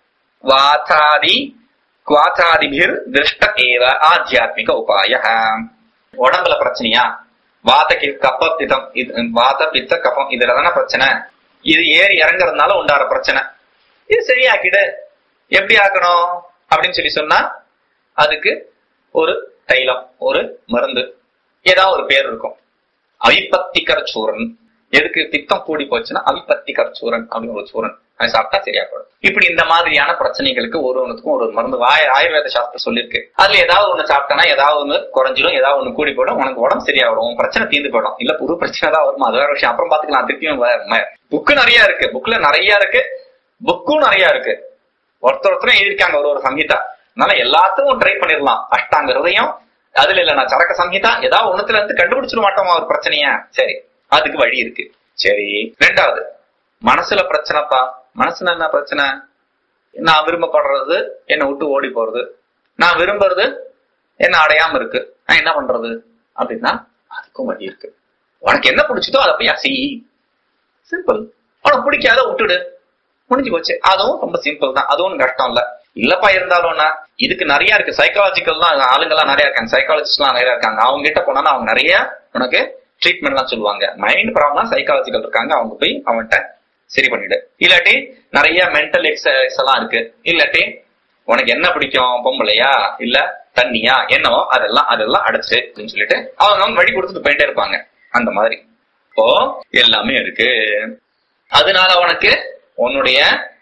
வாதாதி குவாதாதிபிர் திருஷ்ட ஏவ ஆத்தியாத்மிக உபாய உடம்புல பிரச்சனையா வாத கி- கப்ப பித்தம் இது வாத பித்த கப்பம் இதுல தானே பிரச்சனை இது ஏறி இறங்குறதுனால உண்டார பிரச்சனை இது சரியாக்கிடு எப்படி ஆக்கணும் அப்படின்னு சொல்லி சொன்னா அதுக்கு ஒரு தைலம் ஒரு மருந்து ஏதாவது ஒரு பேர் இருக்கும் அவிப்பத்திகர சூரன் எதுக்கு பித்தம் கூடி போச்சுன்னா அவிப்பத்திகர சூரன் அப்படின்னு ஒரு சூரன் அது சாப்பிட்டா சரியா போடும் இப்படி இந்த மாதிரியான பிரச்சனைகளுக்கு ஒரு ஒண்ணுக்கும் ஒரு ஒரு மருந்து ஆய- ஆயுர்வேத சாஸ்திரம் சொல்லியிருக்கு அதுல ஏதாவது ஒண்ணு சாப்பிட்டனா ஏதாவது ஒண்ணு குறைஞ்சிடும் ஏதாவது ஒண்ணு கூடி போயிடும் உனக்கு உடம்பு சரியா வரும் உன் பிரச்சனை தீர்ந்து போயிடும் இல்ல புது பிரச்சனை தான் வருமா அது வேற விஷயம் அப்புறம் பாத்துக்கலாம் திருப்பியும் புக்கு நிறைய இருக்கு புக்ல நிறைய இருக்கு புக்கும் நிறைய இருக்கு ஒருத்தர் ஒருத்தரும் எழுதியிருக்காங்க ஒரு ஒரு சங்கீதா அதனால எல்லாத்துக்கும் ட்ரை பண்ணிடலாம் அஷ்டாங்க ஹிருதயம் அதுல இல்ல நான் சரக்க சங்கீதா ஏதாவது ஒண்ணுத்துல இருந்து கண்டுபிடிச்சிட மாட்டோமா ஒரு பிரச்சனைய சரி அதுக்கு வழி இருக்கு சரி ரெண்டாவது மனசுல பிரச்சனைப்பா மனசுல என்ன பிரச்சனை நான் விரும்பப்படுறது என்னை விட்டு ஓடி போறது நான் விரும்புறது என்ன அடையாம இருக்கு நான் என்ன பண்றது அப்படின்னா அதுக்கும் வழி இருக்கு உனக்கு என்ன பிடிச்சதோ அதை போய் செய் சிம்பிள் உனக்கு பிடிக்காத விட்டுடு முடிஞ்சு போச்சு அதுவும் ரொம்ப சிம்பிள் தான் அதுவும் கஷ்டம் இல்ல இல்லப்பா இருந்தாலும்னா இதுக்கு நிறைய இருக்கு சைக்காலஜிக்கல் தான் ஆளுங்கெல்லாம் நிறைய இருக்காங்க சைக்காலஜிஸ்ட் எல்லாம் நிறைய இருக்காங்க அவங்க கிட்ட போனா அவங்க நிறைய உனக்கு ட்ரீட்மெண்ட் எல்லாம் சொல்லுவாங்க மைண்ட் ப்ராப்ளம் சைக்காலஜிக்கல் இருக்காங்க அவங்க போய் அவன்கிட்ட சரி பண்ணிடு இல்லாட்டி நிறைய மென்டல் எக்ஸசைஸ் எல்லாம் இருக்கு இல்லாட்டி உனக்கு என்ன பிடிக்கும் பொம்பளையா இல்ல தண்ணியா என்னவோ அதெல்லாம் அதெல்லாம் அடைச்சு அப்படின்னு சொல்லிட்டு அவங்க அவங்க வழி கொடுத்துட்டு போயிட்டே இருப்பாங்க அந்த மாதிரி இப்போ எல்லாமே இருக்கு அதனால உனக்கு உன்னுடைய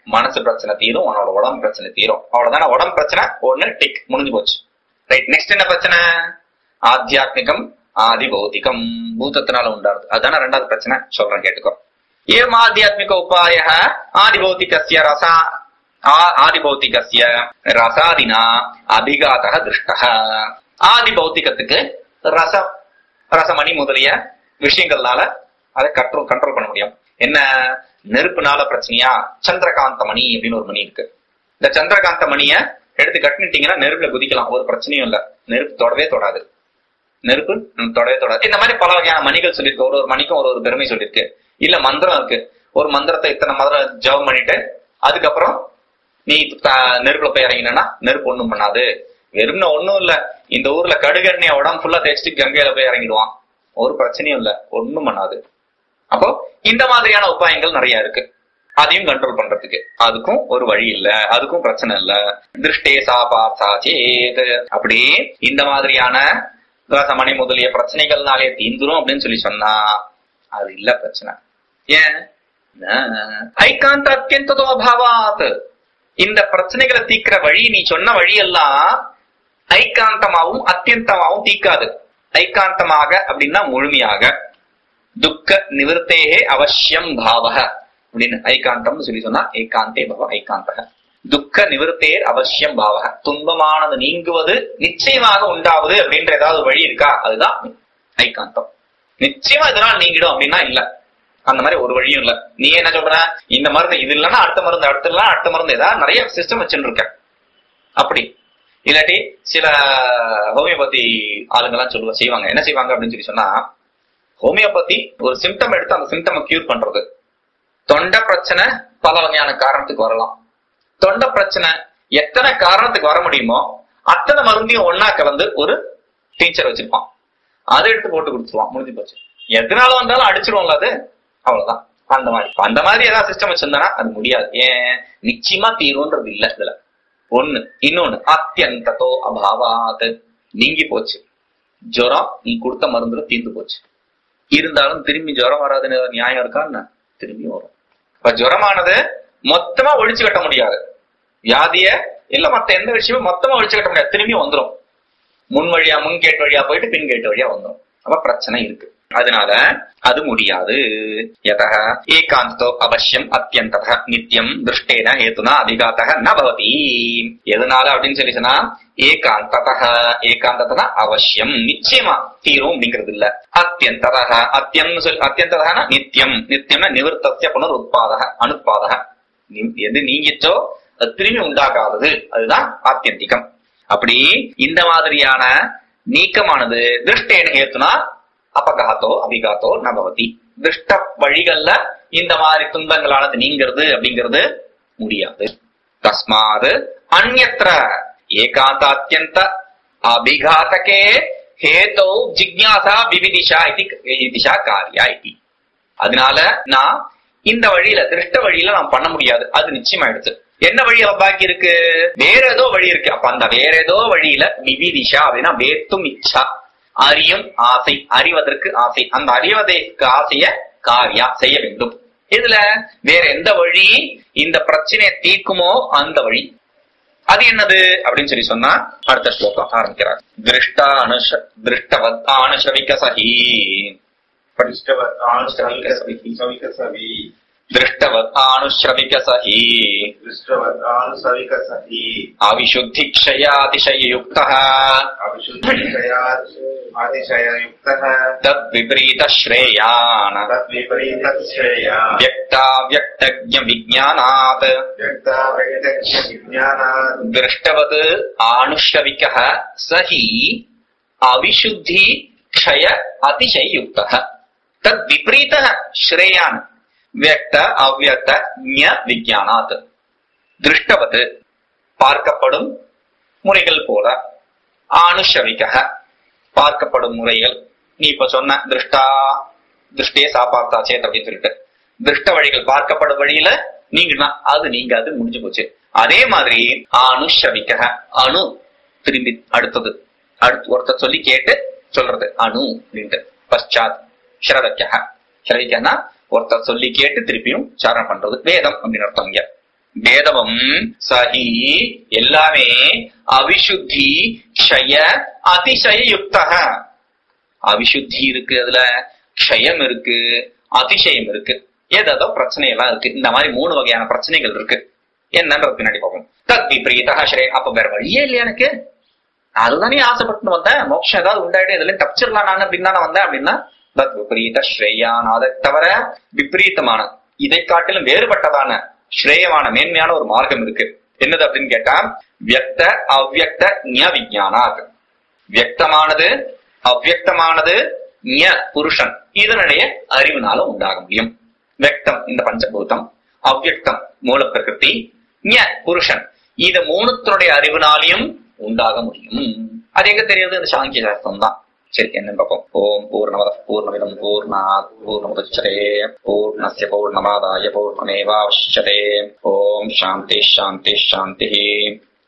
மனசு பிரச்சனை தீரும் உன்னோட உடம்பு பிரச்சனை தீரும் அவ்வளவுதானே உடம்பு பிரச்சனை ஒண்ணு டிக் முடிஞ்சு போச்சு ரைட் நெக்ஸ்ட் என்ன பிரச்சனை ஆத்தியாத்மிகம் ஆதி பௌத்திகம் பூதத்தினால உண்டாருது அதுதானே ரெண்டாவது பிரச்சனை சொல்றேன் கேட்டுக்கோ ஏம் ஆத்தியாத்மிக உபாய ஆதி பௌத்திகஸ்ய ரசா ஆ- ஆதி பௌத்திகஸ்ய ரசாதினா அபிகாதக திருஷ்டः ஆதி பௌத்திகத்துக்கு ரச ரசமணி முதலிய விஷயங்கள்னால அதை கண்ட்ரோல் கண்ட்ரோல் பண்ண முடியும் என்ன நெருப்புனால பிரச்சனையா சந்திரகாந்த மணி அப்படின்னு ஒரு மணி இருக்கு இந்த சந்திரகாந்த மணிய எடுத்து கட்டிட்டீங்கன்னா நெருப்புல குதிக்கலாம் ஒரு பிரச்சனையும் இல்ல நெருப்பு தொடவே தொடாது நெருப்பு ம், தொடவே தொடாது இந்த மாதிரி பல வகையான மணிகள் சொல்லியிருக்கு ஒரு ஒரு மணிக்கும் ஒரு ஒரு பெருமை சொல்லியிருக்கு இல்ல மந்திரம் இருக்கு ஒரு மந்திரத்தை இத்தனை மந்திரம் ஜெபம் பண்ணிட்டு அதுக்கப்புறம் நீ த- நெருப்புல போய் இறங்கினா நெருப்பு ஒண்ணும் பண்ணாது வெறும்னு ஒண்ணும் இல்ல இந்த ஊர்ல கடுகண்ணிய உடம்பு ஃபுல்லா தேய்ச்சிட்டு கங்கையில போய் இறங்கிடுவான் ஒரு பிரச்சனையும் இல்ல ஒண்ணும் பண்ணாது அப்போ இந்த மாதிரியான உபாயங்கள் நிறைய இருக்கு அதையும் கண்ட்ரோல் பண்றதுக்கு அதுக்கும் ஒரு வழி இல்ல அதுக்கும் பிரச்சனை இல்ல திருஷ்டே சா பார்த்தா சேத் அப்படி இந்த மாதிரியான ரசமணி முதலிய பிரச்சனைகள்னாலே தீந்துரும் அப்படின்னு சொல்லி சொன்னா அது இல்ல பிரச்சனை ஏன் ஐகாந்த அத்தியந்ததோ அபாவாத் இந்த பிரச்சனைகளை தீக்கிற வழி நீ சொன்ன வழியெல்லாம் ஐகாந்தமாவும் அத்தியந்தமாவும் தீக்காது ஐகாந்தமாக அப்படின்னா முழுமையாக துக்க நிவர்த்தேகே அவசியம் பாவக அப்படின்னு ஐகாந்தம்னு சொல்லி சொன்னா ஏகாந்தே பவ ஐகாந்தக துக்க நிவர்த்தேர் அவசியம் பாவக துன்பமானது நீங்குவது நிச்சயமாக உண்டாவது அப்படின்ற ஏதாவது வழி இருக்கா அதுதான் ஐகாந்தம் நிச்சயமா இதனால் நீங்கிடும் அப்படின்னா இல்ல அந்த மாதிரி ஒரு வழியும் இல்ல நீ என்ன சொல்ற இந்த மருந்து இது இல்லைன்னா அடுத்த மருந்து அடுத்த இல்லைன்னா அடுத்த மருந்து ஏதாவது நிறைய சிஸ்டம் வச்சுட்டு இருக்க அப்படி இல்லாட்டி சில ஹோமியோபதி ஆளுங்கெல்லாம் சொல்லுவா செய்வாங்க என்ன செய்வாங்க அப்படின்னு சொல்லி சொன்னா ஹோமியோபதி ஒரு சிம்டம் எடுத்து அந்த சிம்டமை கியூர் பண்றது தொண்டை பிரச்சனை பல வகையான காரணத்துக்கு வரலாம் தொண்டை பிரச்சனை எத்தனை காரணத்துக்கு வர முடியுமோ அத்தனை மருந்தையும் ஒன்னா கலந்து ஒரு டீச்சர் வச்சிருப்பான் அதை எடுத்து போட்டு கொடுத்துருவான் முடிஞ்சு போச்சு எதனால வந்தாலும் அடிச்சிருவோம்ல அது அவ்வளவுதான் அந்த மாதிரி அந்த மாதிரி ஏதாவது சிஸ்டம் வச்சிருந்தா அது முடியாது ஏன் நிச்சயமா தீரும்ன்றது இல்ல இதுல ஒண்ணு இன்னொன்னு அத்தியந்ததோ அபாவாத் நீங்கி போச்சு ஜுரம் நீ கொடுத்த மருந்து தீர்ந்து போச்சு இருந்தாலும் திரும்பி ஜுரம் வராதுன்னு ஏதாவது நியாயம் இருக்கா என்ன திரும்பி வரும் இப்ப ஜுரமானது மொத்தமா ஒழிச்சு கட்ட முடியாது வியாதிய இல்ல மத்த எந்த விஷயமும் மொத்தமா ஒழிச்சு கட்ட முடியாது திரும்பி வந்துரும் முன் வழியா முன் கேட் வழியா போயிட்டு பின் கேட் வழியா வந்துரும் அப்ப பிரச்சனை இருக்கு அதனால அது முடியாது யதः ஏகாந்தோ அவசியம் அத்தியந்தத நித்தியம் திருஷ்டேன ஹேத்துனா அதிகாத்தக ந பவதி எதனால அப்படின்னு சொல்லி சொன்னா ஏகாந்தத ஏகாந்ததா அவசியம் நிச்சயமா தீரும் அப்படிங்கிறது இல்ல அத்தியந்தத அத்தியம் சொல் அத்தியந்ததா நித்தியம் நித்தியம்னா நிவர்த்தசிய புனர் உட்பாதக அனுத்பாதக நீ- எது நீங்கிச்சோ அது திரும்பி உண்டாகாதது அதுதான் ஆத்தியந்திகம் அப்படி இந்த மாதிரியான நீக்கமானது திருஷ்டேன ஹேத்துனா அபகாத்தோ அபிகாத்தோ நபவதி திருஷ்ட வழிகள்ல இந்த மாதிரி துன்பங்களானது நீங்கிறது அப்படிங்கிறது முடியாது தஸ்மாத் அந்யத்ர ஏகாந்த அத்தியந்த அபிகாத்தகே ஹேதோ ஜிக்ஞாசா விவிதிஷா இது விவிதிஷா காரியா இது அதனால நான் இந்த வழியில திருஷ்ட வழியில நான் பண்ண முடியாது அது நிச்சயமாயிடுச்சு என்ன வழி அவ பாக்கி இருக்கு வேற ஏதோ வழி இருக்கு அப்ப அந்த வேற ஏதோ வழியில விவிதிஷா அப்படின்னா வேத்தும் இச்சா அறியும் ஆசை அறிவதற்கு ஆசை அந்த அறிவதற்கு ஆசைய காரியா செய்ய வேண்டும் இதுல வேற எந்த வழி இந்த பிரச்சனையை தீர்க்குமோ அந்த வழி அது என்னது அப்படின்னு சொல்லி சொன்னா அடுத்த ஸ்லோகம் ஆரம்பிக்கிறார் திருஷ்டா அனுஷ திருஷ்டவத் ஆனுஷவிக சகி पृष्ठवत् आनुसविकसवी திருஷ்டவத் ஆனுஷ்ரவிக சகி दृष्टवत् आनुसविकसही அவிசுத்தி க்ஷயாதிசயுக்த अविशुद्धिक्षयात् अतिशययुक्तः தத் விபரீத ஸ்ரேயான் तद्विपरीतश्रेया வியக்தாவியக்தஜ விஜானாத் व्यक्ताव्यक्तज्ञानात् திருஷ்டவத் ஆனுஷ்ரவிக சஹி அவிசுத்தி க்ஷய அதிசயுக்த தத் விபரீத ஸ்ரேயான் வியக்த அவ்யக்த ஞ விஜானாத் திருஷ்டவத் பார்க்கப்படும் முறைகள் போல ஆனுஷவிக பார்க்கப்படும் முறைகள் நீ இப்ப சொன்ன திருஷ்டா திருஷ்டே சாப்பார்த்தா சேத் அப்படின்னு சொல்லிட்டு திருஷ்ட வழிகள் பார்க்கப்படும் வழியில நீங்க அது நீங்க அது முடிஞ்சு போச்சு அதே மாதிரி அனுஷவிக்க அணு திரும்பி அடுத்தது அடுத்து ஒருத்தர் சொல்லி கேட்டு சொல்றது அணு அப்படின்ட்டு பశ్చాத் ஸ்ரவக்கிய ஸ்ரவிக்கன்னா ஒருத்தர் சொல்லி கேட்டு திருப்பியும் சாரணம் பண்றது வேதம் அப்படின்னு அர்த்தம் இங்க வேதமும் சஹி எல்லாமே அவிசுத்தி க்ஷய அதிசய யுக்தக அவிசுத்தி இருக்கு அதுல க்ஷயம் இருக்கு அதிசயம் இருக்கு ஏதோ பிரச்சனை எல்லாம் இருக்கு இந்த மாதிரி மூணு வகையான பிரச்சனைகள் இருக்கு என்னன்றது பின்னாடி பார்ப்போம் தத் விபரீதா ஸ்ரே அப்ப வேற வழியே இல்லையா எனக்கு அதுதானே ஆசைப்பட்டு வந்தேன் மோட்சம் ஏதாவது உண்டாயிடும் இதுல தப்பிச்சிடலாம் நான் அப்படின்னு நான் வந்தேன் அப்படின்னா தத் விபரீத ஸ்ரேயான் அதை தவிர விபரீதமான இதை காட்டிலும் வேறுபட்டதான ஸ்ரேயமான மேன்மையான ஒரு மார்க்கம் இருக்கு என்னது அப்படின்னு கேட்டா வியக்த அவ்யக்த ஞ விஜயானாத் வியக்தமானது அவ்யக்தமானது ஞ புருஷன் இதனுடைய அறிவுனால உண்டாக முடியும் வெக்தம் இந்த பஞ்சபூதம் அவ்யக்தம் மூல பிரகிருதி ஞ புருஷன் இது மூணுத்தினுடைய அறிவினாலையும் உண்டாக முடியும் அது எங்க தெரியுது இந்த சாங்கிய சாஸ்திரம் தான் சரி என்னன்னு பார்ப்போம் ஓம் பூர்ணமத பூர்ணமிதம் பூர்ணாத் பூர்ணமுதச்சரே பூர்ணஸ்ய பூர்ணமாதாய பூர்ணமேவாவசியதே ஓம் சாந்தி சாந்தி சாந்தி